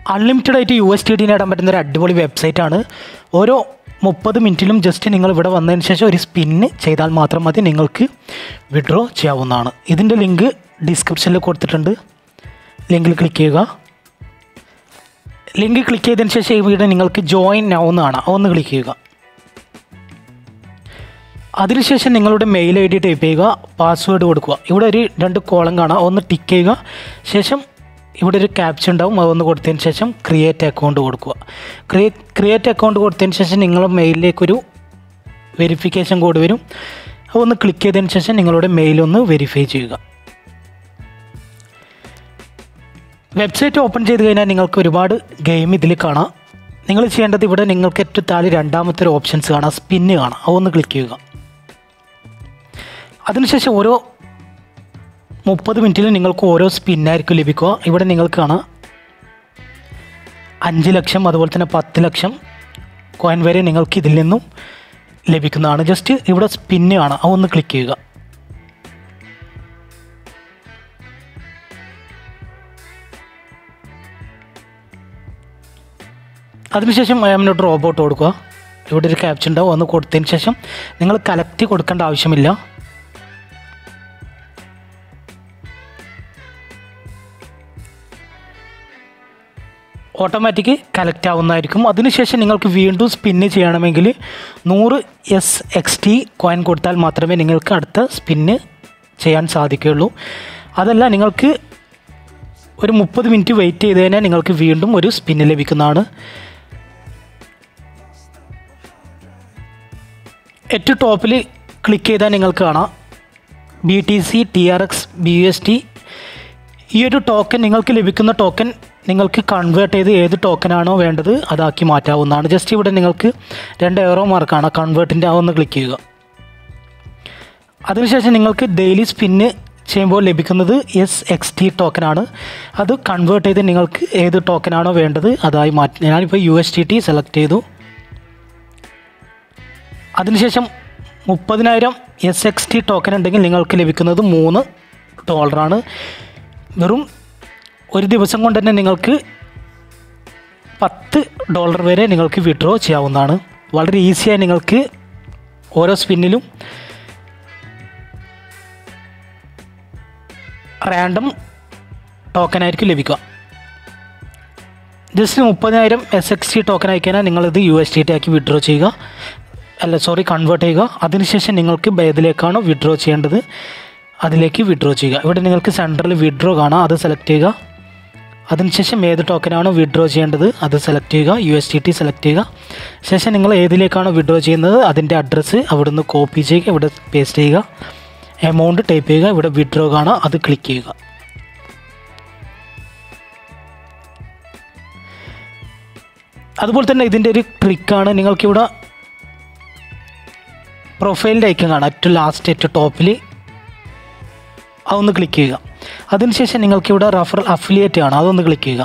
unlimited ആയിട്ട് U S T D നേടാൻ പറ്റുന്ന ഒരു അടിപൊളി വെബ്സൈറ്റ് ആണ് ഓരോ മുപ്പത് മിനിറ്റിലും ജസ്റ്റ് നിങ്ങൾ ഇവിടെ വന്നതിന് ശേഷം ഒരു സ്പിന്ന് ചെയ്താൽ മാത്രം മതി നിങ്ങൾക്ക് വിഡ്രോ ചെയ്യാവുന്നതാണ് ഇതിൻ്റെ ലിങ്ക് ഡിസ്ക്രിപ്ഷനിൽ കൊടുത്തിട്ടുണ്ട് ലിങ്കിൽ ക്ലിക്ക് ചെയ്യുക ലിങ്ക് ക്ലിക്ക് ചെയ്തതിന് ശേഷം ഈ വീഡിയോ നിങ്ങൾക്ക് ജോയിൻ ആവുന്നതാണ് ഒന്ന് ക്ലിക്ക് ചെയ്യുക അതിനുശേഷം നിങ്ങളുടെ മെയിൽ ഐ ഡി ടൈപ്പ് ചെയ്യുക പാസ്വേഡ് കൊടുക്കുക ഇവിടെ ഒരു രണ്ട് കോളം കാണാം ഒന്ന് ടിക്ക് ചെയ്യുക ശേഷം ഇവിടെ ഒരു ക്യാപ്ഷൻ ഉണ്ടാവും അതൊന്ന് കൊടുത്തതിന് ശേഷം ക്രിയേറ്റ് അക്കൗണ്ട് കൊടുക്കുക ക്രിയേറ്റ് ക്രിയേറ്റ് അക്കൗണ്ട് കൊടുത്തതിന് ശേഷം നിങ്ങളുടെ മെയിലിലേക്കൊരു വെരിഫിക്കേഷൻ കോഡ് വരും അതൊന്ന് ക്ലിക്ക് ചെയ്തതിന് ശേഷം നിങ്ങളുടെ മെയിൽ ഒന്ന് വെരിഫൈ ചെയ്യുക വെബ്സൈറ്റ് ഓപ്പൺ ചെയ്ത് കഴിഞ്ഞാൽ നിങ്ങൾക്ക് ഒരുപാട് ഗെയിം ഇതിൽ കാണാം നിങ്ങൾ ചെയ്യേണ്ടത് ഇവിടെ നിങ്ങൾക്ക് ഏറ്റവും താഴെ രണ്ടാമത്തെ ഒരു ഓപ്ഷൻസ് കാണാം സ്പിന്ന് കാണാം അതൊന്ന് ക്ലിക്ക് ചെയ്യുക അതിനുശേഷം ഓരോ മുപ്പത് മിനിറ്റിൽ നിങ്ങൾക്ക് ഓരോ സ്പിന്നായിരിക്കും ലഭിക്കുക ഇവിടെ നിങ്ങൾക്ക് കാണാം അഞ്ച് ലക്ഷം അതുപോലെ തന്നെ പത്ത് ലക്ഷം കോയിൻ വരെ നിങ്ങൾക്ക് ഇതിൽ നിന്നും ലഭിക്കുന്നതാണ് ജസ്റ്റ് ഇവിടെ സ്പിന്ന് കാണാം അതൊന്ന് ക്ലിക്ക് ചെയ്യുക അതിനുശേഷം അയാമിനോട്ട് റോബോട്ട് കൊടുക്കുക ഇവിടെ ഒരു ക്യാപ്ഷൻ ഉണ്ടാവും ഒന്ന് കൊടുത്തതിന് ശേഷം നിങ്ങൾ കലക്റ്റ് കൊടുക്കേണ്ട ആവശ്യമില്ല ഓട്ടോമാറ്റിക് കലക്റ്റ് ആവുന്നതായിരിക്കും അതിനുശേഷം നിങ്ങൾക്ക് വീണ്ടും സ്പിന്ന് ചെയ്യണമെങ്കിൽ നൂറ് എസ് എക്സ് ടി കോയിൻ കൊടുത്താൽ മാത്രമേ നിങ്ങൾക്ക് അടുത്ത സ്പിന്ന് ചെയ്യാൻ സാധിക്കുകയുള്ളൂ അതല്ല നിങ്ങൾക്ക് ഒരു മുപ്പത് മിനിറ്റ് വെയിറ്റ് ചെയ്ത് കഴിഞ്ഞാൽ നിങ്ങൾക്ക് വീണ്ടും ഒരു സ്പിന്ന് ലഭിക്കുന്നതാണ് ഏറ്റവും ടോപ്പിൽ ക്ലിക്ക് ചെയ്താൽ നിങ്ങൾക്ക് കാണാം B T C T R X B U S T ഈ ഒരു ടോക്കൺ നിങ്ങൾക്ക് ലഭിക്കുന്ന ടോക്കൺ നിങ്ങൾക്ക് കൺവേർട്ട് ചെയ്ത് ഏത് ടോക്കനാണോ വേണ്ടത് അതാക്കി മാറ്റാവുന്നതാണ് ജസ്റ്റ് ഇവിടെ നിങ്ങൾക്ക് രണ്ട് എയറോ മാർക്കാണ് കൺവേർട്ടിൻ്റെ ആ ഒന്ന് ക്ലിക്ക് ചെയ്യുക അതിനുശേഷം നിങ്ങൾക്ക് ഡെയിലി സ്പിന്ന് ചെയ്യുമ്പോൾ ലഭിക്കുന്നത് എസ് എക്സ് ടി ടോക്കനാണ് അത് കൺവേർട്ട് ചെയ്ത് നിങ്ങൾക്ക് ഏത് ടോക്കനാണോ വേണ്ടത് അതായി മാറ്റി ഞാനിപ്പോൾ U S T T select ചെയ്തു അതിനുശേഷം മുപ്പതിനായിരം എസ് എക്സ് ടി ടോക്കൺ ഉണ്ടെങ്കിൽ നിങ്ങൾക്ക് ലഭിക്കുന്നത് മൂന്ന് ഡോളറാണ് വെറും ഒരു ദിവസം കൊണ്ട് തന്നെ നിങ്ങൾക്ക് പത്ത് ഡോളർ വരെ നിങ്ങൾക്ക് വിഡ്രോ ചെയ്യാവുന്നതാണ് വളരെ ഈസിയായി നിങ്ങൾക്ക് ഓരോ സ്പിന്നിലും റാൻഡം ടോക്കനായിരിക്കും ലഭിക്കുക ജസ്റ്റ് മുപ്പതിനായിരം എസ് എക്സ് ടി ടോക്കൺ അയക്കാനാണ് നിങ്ങളിത് യു എസ് ടി ടി ആക്കി വിഡ്രോ ചെയ്യുക അല്ല സോറി കൺവേർട്ട് ചെയ്യുക അതിനുശേഷം നിങ്ങൾക്ക് ഏതിലേക്കാണോ വിഡ്രോ ചെയ്യേണ്ടത് അതിലേക്ക് വിഡ്രോ ചെയ്യുക ഇവിടെ നിങ്ങൾക്ക് സെൻറ്ററിൽ വിഡ്രോ കാണാം അത് സെലക്ട് ചെയ്യുക അതിനുശേഷം ഏത് ടോക്കനാണോ വിഡ്രോ ചെയ്യേണ്ടത് അത് സെലക്ട് ചെയ്യുക U S T T select ചെയ്യുക ശേഷം നിങ്ങൾ ഏതിലേക്കാണോ വിഡ്രോ ചെയ്യുന്നത് അതിൻ്റെ അഡ്രസ്സ് അവിടുന്ന് കോപ്പി ചെയ്യുക ഇവിടെ പേസ്റ്റ് ചെയ്യുക എമൗണ്ട് ടൈപ്പ് ചെയ്യുക ഇവിടെ വിഡ്രോ കാണാം അത് ക്ലിക്ക് ചെയ്യുക അതുപോലെ തന്നെ ഇതിൻ്റെ ഒരു ട്രിക്കാണ് നിങ്ങൾക്കിവിടെ പ്രൊഫൈലിൻ്റെ ഐക്കൺ കാണാം ഏറ്റവും ലാസ്റ്റ് ഏറ്റവും ടോപ്പിൽ അതൊന്ന് ക്ലിക്ക് ചെയ്യുക അതിനുശേഷം നിങ്ങൾക്കിവിടെ റഫറൽ അഫിലിയേറ്റ് കാണാം അതൊന്ന് ക്ലിക്ക് ചെയ്യുക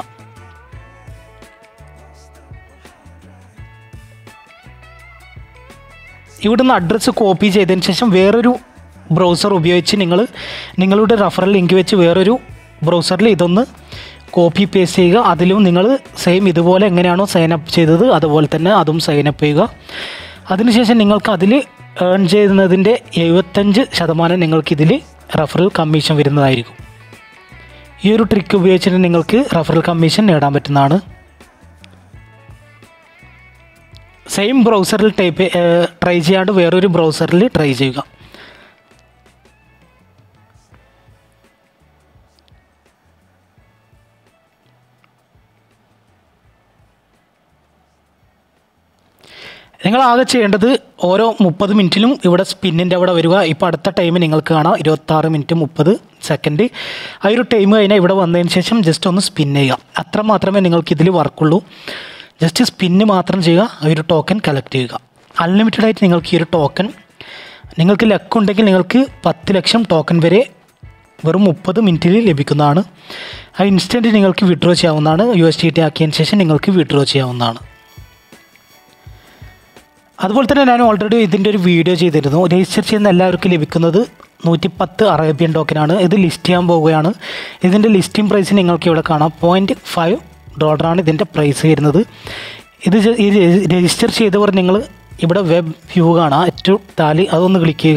ഇവിടുന്ന് അഡ്രസ്സ് കോപ്പി ചെയ്തതിന് ശേഷം വേറൊരു ബ്രൗസർ ഉപയോഗിച്ച് നിങ്ങൾ നിങ്ങളുടെ റഫറൽ ലിങ്ക് വെച്ച് വേറൊരു ബ്രൗസറിൽ ഇതൊന്ന് കോപ്പി പേസ്റ്റ് ചെയ്യുക അതിലും നിങ്ങൾ സെയിം ഇതുപോലെ എങ്ങനെയാണോ സൈൻ അപ്പ് ചെയ്തത് അതുപോലെ തന്നെ അതും സൈൻ അപ്പ് ചെയ്യുക അതിനുശേഷം നിങ്ങൾക്ക് അതിൽ ഏൺ ചെയ്യുന്നതിൻ്റെ എഴുപത്തഞ്ച് ശതമാനം നിങ്ങൾക്കിതിൽ റഫറൽ കമ്മീഷൻ വരുന്നതായിരിക്കും ഈ ഒരു ട്രിക്ക് ഉപയോഗിച്ചിട്ട് നിങ്ങൾക്ക് റഫറൽ കമ്മീഷൻ നേടാൻ പറ്റുന്നതാണ് സെയിം ബ്രൗസറിൽ ടൈപ്പ് ട്രൈ ചെയ്യാണ്ട് വേറൊരു ബ്രൗസറിൽ ട്രൈ ചെയ്യുക നിങ്ങൾ ആകെ ചെയ്യേണ്ടത് ഓരോ മുപ്പത് മിനിറ്റിലും ഇവിടെ സ്പിന്നിൻ്റെ അവിടെ വരിക ഇപ്പോൾ അടുത്ത ടൈം നിങ്ങൾക്ക് കാണാം ഇരുപത്താറ് മിനിറ്റ് മുപ്പത് സെക്കൻഡ് ആ ഒരു ടൈം കഴിഞ്ഞാൽ ഇവിടെ വന്നതിന് ശേഷം ജസ്റ്റ് ഒന്ന് സ്പിൻ ചെയ്യുക അത്ര മാത്രമേ നിങ്ങൾക്ക് ഇതിൽ വർക്കുള്ളൂ ജസ്റ്റ് സ്പിന്ന് മാത്രം ചെയ്യുക ആ ഒരു ടോക്കൺ കളക്ട് ചെയ്യുക അൺലിമിറ്റഡ് ആയിട്ട് നിങ്ങൾക്ക് ഈ ഒരു ടോക്കൺ നിങ്ങൾക്ക് ലക്ക് ഉണ്ടെങ്കിൽ നിങ്ങൾക്ക് പത്ത് ലക്ഷം ടോക്കൺ വരെ വെറും മുപ്പത് മിനിറ്റിൽ ലഭിക്കുന്നതാണ് ആ ഇൻസ്റ്റൻറ്റ് നിങ്ങൾക്ക് വിഡ്രോ ചെയ്യാവുന്നതാണ് യു എസ് ടി ടി ആക്കിയതിന് ശേഷം നിങ്ങൾക്ക് വിഡ്രോ ചെയ്യാവുന്നതാണ് അതുപോലെ തന്നെ ഞാൻ ഓൾറെഡി ഇതിൻ്റെ ഒരു വീഡിയോ ചെയ്തിരുന്നു രജിസ്റ്റർ ചെയ്യുന്ന എല്ലാവർക്കും ലഭിക്കുന്നത് നൂറ്റിപ്പത്ത് അറേബ്യൻ ടോക്കനാണ് ഇത് ലിസ്റ്റ് ചെയ്യാൻ പോവുകയാണ് ഇതിൻ്റെ ലിസ്റ്റിംഗ് പ്രൈസ് നിങ്ങൾക്ക് ഇവിടെ കാണാം പോയിൻറ്റ് ഫൈവ് ഡോളറാണ് ഇതിൻ്റെ പ്രൈസ് വരുന്നത് ഇത് ജ- ഈ രജിസ്റ്റർ ചെയ്തവർ നിങ്ങൾ ഇവിടെ വെബ് വ്യൂ കാണാം ഏറ്റവും താല് അതൊന്ന് ക്ലിക്ക് ചെയ്യുക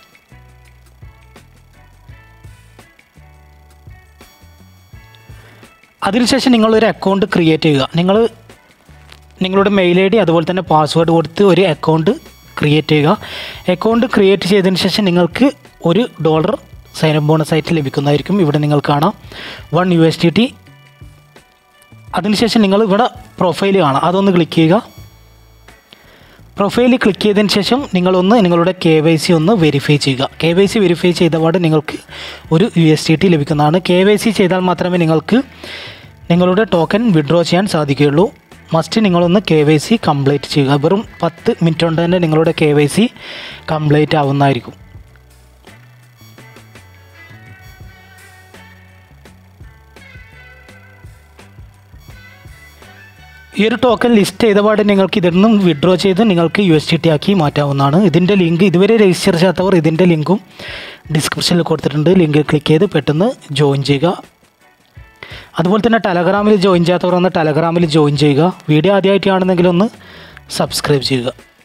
അതിനുശേഷം നിങ്ങളൊരു അക്കൗണ്ട് ക്രിയേറ്റ് ചെയ്യുക നിങ്ങൾ നിങ്ങളുടെ മെയിൽ ഐ ഡി അതുപോലെ തന്നെ പാസ്വേഡ് കൊടുത്ത് ഒരു അക്കൗണ്ട് ക്രിയേറ്റ് ചെയ്യുക അക്കൗണ്ട് ക്രിയേറ്റ് ചെയ്തതിന് ശേഷം നിങ്ങൾക്ക് ഒരു ഡോളർ സൈൻ അപ്പ് ബോണസ് ആയിട്ട് ലഭിക്കുന്നതായിരിക്കും ഇവിടെ നിങ്ങൾ കാണാം one U S T T അതിനുശേഷം നിങ്ങൾ ഇവിടെ പ്രൊഫൈൽ കാണാം അതൊന്ന് ക്ലിക്ക് ചെയ്യുക പ്രൊഫൈൽ ക്ലിക്ക് ചെയ്തതിന് ശേഷം നിങ്ങളൊന്ന് നിങ്ങളുടെ കെ വൈ സി ഒന്ന് വെരിഫൈ ചെയ്യുക കെ വൈ സി വെരിഫൈ ചെയ്ത പാട് നിങ്ങൾക്ക് ഒരു യു എസ് ടി ടി ലഭിക്കുന്നതാണ് കെ വൈ സി ചെയ്താൽ മാത്രമേ നിങ്ങൾക്ക് നിങ്ങളുടെ ടോക്കൺ വിഡ്രോ ചെയ്യാൻ സാധിക്കുകയുള്ളൂ മസ്റ്റ് നിങ്ങളൊന്ന് കെ വൈ സി കംപ്ലീറ്റ് ചെയ്യുക വെറും പത്ത് മിനിറ്റ് കൊണ്ട് തന്നെ നിങ്ങളുടെ കെ വൈ സി കംപ്ലീറ്റ് ആവുന്നതായിരിക്കും ഈ ഒരു ടോക്കൺ ലിസ്റ്റ് ചെയ്തപാട് നിങ്ങൾക്ക് ഇതിൽ നിന്നും വിഡ്രോ ചെയ്ത് നിങ്ങൾക്ക് യു എസ് ടി ടി ആക്കി മാറ്റാവുന്നതാണ് ഇതിൻ്റെ ലിങ്ക് ഇതുവരെ രജിസ്റ്റർ ചെയ്യാത്തവർ ഇതിൻ്റെ ലിങ്കും ഡിസ്ക്രിപ്ഷനിൽ കൊടുത്തിട്ടുണ്ട് ലിങ്കിൽ ക്ലിക്ക് ചെയ്ത് പെട്ടെന്ന് ജോയിൻ ചെയ്യുക അതുപോലെ തന്നെ ടെലഗ്രാമിൽ ജോയിൻ ചെയ്യാത്തവർ ഒന്ന് ടെലഗ്രാമിൽ ജോയിൻ ചെയ്യുക വീഡിയോ ആദ്യമായിട്ട് കാണുന്നെങ്കിൽ ഒന്ന് സബ്സ്ക്രൈബ് ചെയ്യുക